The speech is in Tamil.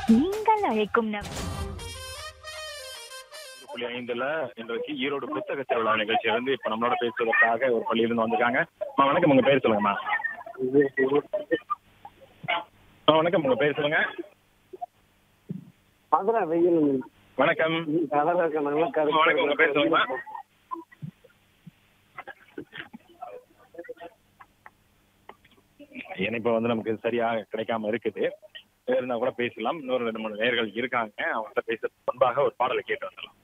நீங்கள் அழைக்கும் நம் புள்ளி ஐந்துல இன்றைக்கு ஈரோடு புத்தக திருவிழா நிகழ்ச்சியில இருந்து இப்ப நம்மளோட பேசுவதற்காக ஒரு பள்ளியிலிருந்து வந்திருக்காங்க அம்மா, வணக்கம் உங்க பேர் சொல்லுங்கம்மா அம்மா, வணக்கம் உங்க பேர் சொல்லுங்க மதுரை வெயில் வணக்கம் கலர் இருக்க நல்லா அம்மா, வணக்கம் உங்க பேர் சொல்லுங்கம்மா இணைப்பு வந்து நமக்கு சரியா கிடைக்காம இருக்குது இருந்தா கூட பேசலாம் இன்னொரு ரெண்டு மூணு நேர்கள் இருக்காங்க அவங்கள்ட்ட பேச முன்பாக ஒரு பாடலை கேட்டு வந்துடலாம்